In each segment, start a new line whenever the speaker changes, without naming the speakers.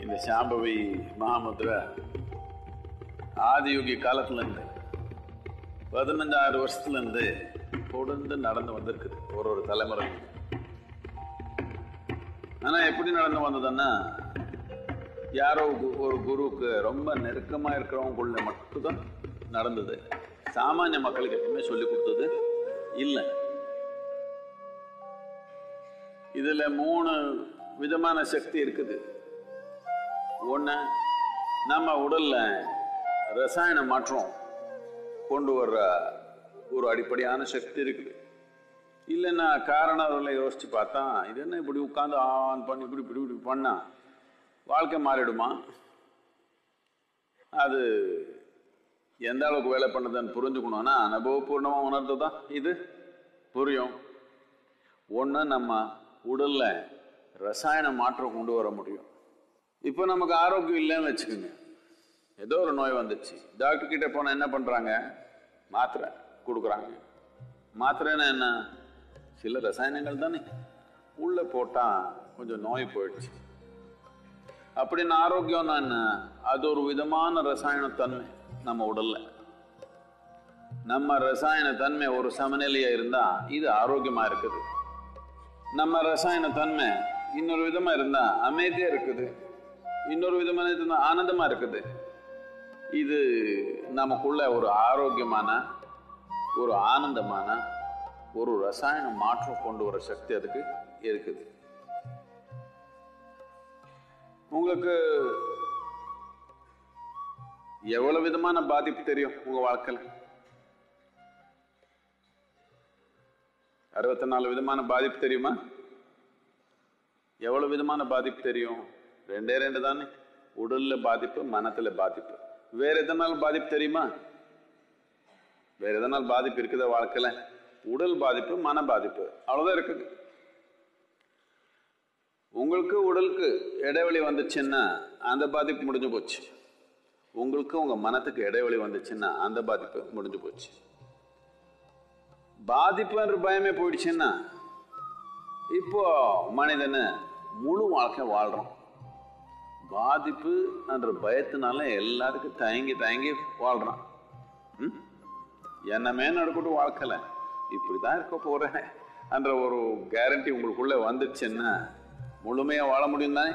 இந்த சாம்பவி மகாமுத்ரா ஆதியுகி காலத்துல இருந்து பதினஞ்சாயிரம் வருஷத்துல இருந்து தொடர்ந்து நடந்து வந்திருக்குது ஒரு ஒரு தலைமுறை ஆனா எப்படி நடந்து வந்ததுன்னா யாரோ கு- ஒரு குருவுக்கு ரொம்ப நெருக்கமா இருக்கிறவங்களுக்குள்ள மட்டும்தான் நடந்தது சாமானிய மக்களுக்கு எப்பவுமே சொல்லி கொடுத்தது இல்லை இதுல மூணு விதமான சக்தி இருக்குது ஒன்று நம்ம உடல்ல ரசாயன மாற்றம் கொண்டு வர்ற ஒரு அடிப்படையான சக்தி இருக்குது இல்லைன்னா காரணங்களை யோசிச்சு பார்த்தா இது என்ன இப்படி உட்காந்து ஆன் பண்ணி இப்படி இப்படி இப்படி பண்ணா வாழ்க்கை மாறிடுமா அது எந்த அளவுக்கு வேலை பண்ணுதுன்னு புரிஞ்சுக்கணும்னா அனுபவபூர்ணமாக உணர்ந்து தான் இது புரியும் ஒன்று நம்ம உடல்ல ரசாயன மாற்றம் கொண்டு வர முடியும் இப்போ நமக்கு ஆரோக்கியம் இல்லைன்னு வச்சுக்கோங்க ஏதோ ஒரு நோய் வந்துச்சு டாக்டர் கிட்ட போனால் என்ன பண்ணுறாங்க மாத்திரை கொடுக்குறாங்க மாத்திரைன்னா என்ன சில ரசாயனங்கள் தானே உள்ளே போட்டால் கொஞ்சம் நோய் போயிடுச்சு அப்படின்னு ஆரோக்கியம்னா என்ன அது ஒரு விதமான ரசாயன தன்மை நம்ம உடல்ல நம்ம ரசாயன தன்மை ஒரு சமநிலையா இருந்தா இது ஆரோக்கியமா இருக்குது நம்ம ரசாயன தன்மை இன்னொரு விதமா இருந்தா அமைதியா இருக்குது இன்னொரு விதமான இருந்தா ஆனந்தமா இருக்குது இது நமக்குள்ள ஒரு ஆரோக்கியமான ஒரு ஆனந்தமான ஒரு ரசாயன மாற்றம் கொண்டு வர சக்தி அதுக்கு இருக்குது உங்களுக்கு எவ்வளவு விதமான பாதிப்பு தெரியும் உங்க வாழ்க்கையில அறுபத்தி நாலு விதமான பாதிப்பு தெரியுமா எவ்வளவு விதமான பாதிப்பு தெரியும் ரெண்டே ரெண்டு தானே உடல்ல பாதிப்பு மனத்துல பாதிப்பு வேற எதனால பாதிப்பு தெரியுமா வேற எதனால் பாதிப்பு இருக்குதா வாழ்க்கையில உடல் பாதிப்பு மன பாதிப்பு அவ்வளவுதான் இருக்குது உங்களுக்கு உடலுக்கு இடைவெளி வந்துச்சுன்னா அந்த பாதிப்பு முடிஞ்சு போச்சு உங்களுக்கு உங்க மனத்துக்கு இடைவெளி வந்துச்சுன்னா அந்த பாதிப்பு முடிஞ்சு போச்சு பாதிப்புன்ற பயமே போயிடுச்சுன்னா இப்போ மனிதனை முழு வாழ்க்கை வாழ்றோம் பாதிப்பு என்ற பயத்தினால எல்லாருக்கும் தயங்கி தயங்கி வாழ்றான் ம்? என்னமே நடக்கட்டும் வாழ்க்கல இப்படிதான் இருக்க போறேன் என்ற ஒரு கேரண்டி உங்களுக்குள்ள வந்துச்சுன்னா முழுமையா வாழ முடியும் தானே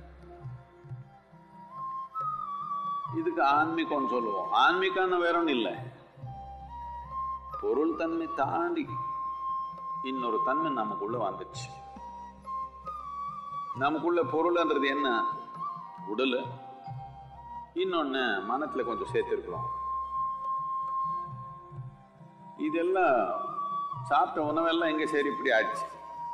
இதுக்கு ஆன்மீகம்னு சொல்லுவோம் ஆன்மீகம்னு வேற ஒன்றும் இல்லை பொருள் தன்மை தாண்டி இன்னொரு தன்மை நமக்குள்ள வந்துச்சு நமக்குள்ள பொருள்ன்றது என்ன உடல் இன்னொன்னு மனத்துல கொஞ்சம் சேர்த்திருக்கிறோம் இதெல்லாம் சாப்பிட்ட உணவெல்லாம் எங்க சரி இப்படி ஆயிடுச்சு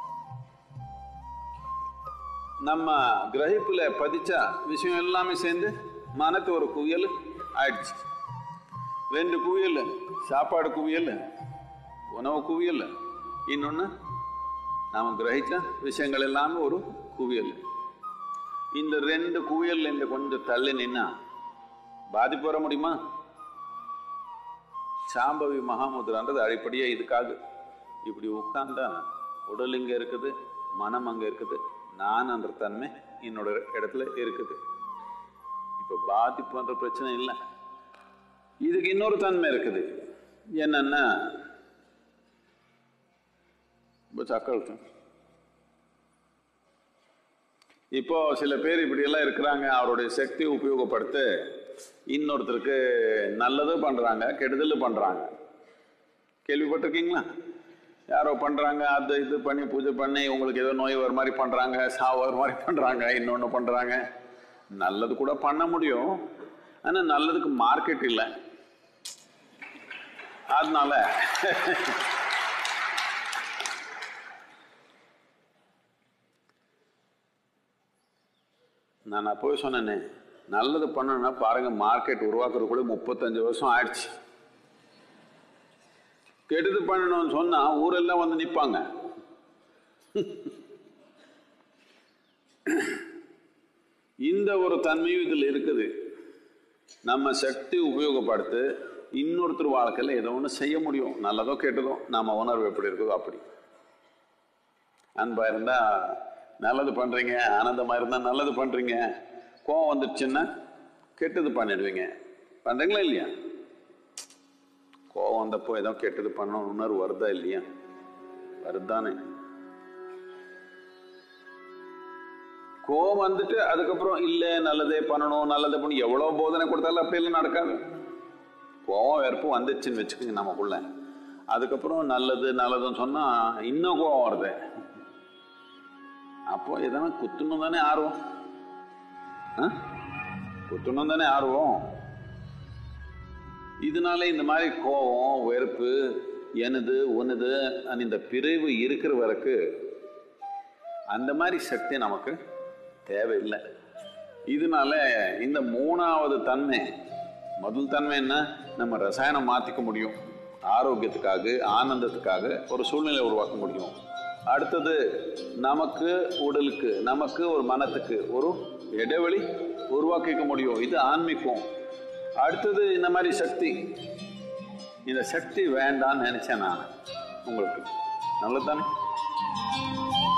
நம்ம கிரகிப்புல பதிச்ச விஷயம் எல்லாமே சேர்ந்து மனத்து ஒரு குவியல் ஆயிடுச்சு ரெண்டு குவியல் சாப்பாடு குவியல் உணவு குவியல் இன்னொன்று நாம் கிரகிச்ச விஷயங்கள் எல்லாமே ஒரு குவியல் இந்த ரெண்டு குவியல் இந்த கொஞ்சம் தள்ளி நின்னா பாதிப்பு வர முடியுமா சாம்பவி மகாமுத்ரான்றது அடிப்படையா இதுக்காக இப்படி உட்கார்ந்தா உடல் இங்க இருக்குது மனம் அங்க இருக்குது நான் என்ற தன்மை என்னோட இடத்துல இருக்குது இப்ப பாதிப்புன்ற பிரச்சனை இல்லை இதுக்கு இன்னொரு தன்மை இருக்குது என்னன்னா இப்போ சக்கழுத்தம் இப்போ சில பேர் இப்படி எல்லாம் இருக்கிறாங்க அவருடைய சக்தியை உபயோகப்படுத்த இன்னொருத்தருக்கு நல்லது பண்றாங்க கெடுதல் பண்றாங்க கேள்விப்பட்டிருக்கீங்களா யாரோ பண்றாங்க அது இது பண்ணி பூஜை பண்ணி உங்களுக்கு ஏதோ நோய் வர மாதிரி பண்றாங்க சாவு வர மாதிரி பண்றாங்க இன்னொன்னு பண்றாங்க நல்லது கூட பண்ண முடியும் ஆனா நல்லதுக்கு மார்க்கெட் இல்லை அதனால நான் அப்போவே சொன்னேனே நல்லது பண்ணணும்னா பாருங்க மார்க்கெட் உருவாக்குறதுக்குள்ள முப்பத்தஞ்சு வருஷம் ஆயிடுச்சு கெடுது பண்ணணும்னு சொன்னா ஊரெல்லாம் வந்து நிப்பாங்க இந்த ஒரு தன்மையும் இதில் இருக்குது நம்ம சக்தி உபயோகப்படுத்து இன்னொருத்தர் வாழ்க்கையில் ஏதோ ஒன்று செய்ய முடியும் நல்லதோ கெட்டதோ நம்ம உணர்வு எப்படி இருக்குதோ அப்படி அன்பா இருந்தா நல்லது பண்றீங்க ஆனந்தமா இருந்தா நல்லது பண்றீங்க கோவம் வந்துடுச்சுன்னா கெட்டது பண்ணிடுவீங்க பண்றீங்களா இல்லையா கோவம் வந்தப்போ ஏதோ கெட்டது பண்ணணும் உணர்வு வருதா இல்லையா வருதானே கோவம் வந்துட்டு அதுக்கப்புறம் இல்ல நல்லதே பண்ணணும் நல்லதே பண்ணணும் எவ்வளவு போதனை கொடுத்தாலும் அப்படியெல்லாம் நடக்காது கோவம் வெறுப்பு வந்துச்சுன்னு வச்சுக்கோங்க நமக்குள்ள அதுக்கப்புறம் நல்லது நல்லதுன்னு சொன்னா இன்னும் கோவம் வருது அப்போ எதனா குத்தணும் தானே ஆர்வம் ஆ? குத்தணும் தானே ஆர்வம் இதனால இந்த மாதிரி கோபம் வெறுப்பு எனது உனது அந்த இந்த பிரிவு இருக்கிற வரைக்கும் அந்த மாதிரி சக்தி நமக்கு தேவையில்லை இதனால இந்த மூணாவது தன்மை முதல் தன்மை என்ன நம்ம ரசாயனம் மாற்றிக்க முடியும் ஆரோக்கியத்துக்காக ஆனந்தத்துக்காக ஒரு சூழ்நிலை உருவாக்க முடியும் அடுத்தது நமக்கு உடலுக்கு நமக்கு ஒரு மனத்துக்கு ஒரு இடைவெளி உருவாக்கிக்க முடியும் இது ஆன்மீகம் அடுத்தது இந்த மாதிரி சக்தி இந்த சக்தி வேண்டாம்னு நினைச்சேன் நான் உங்களுக்கு நல்லது தானே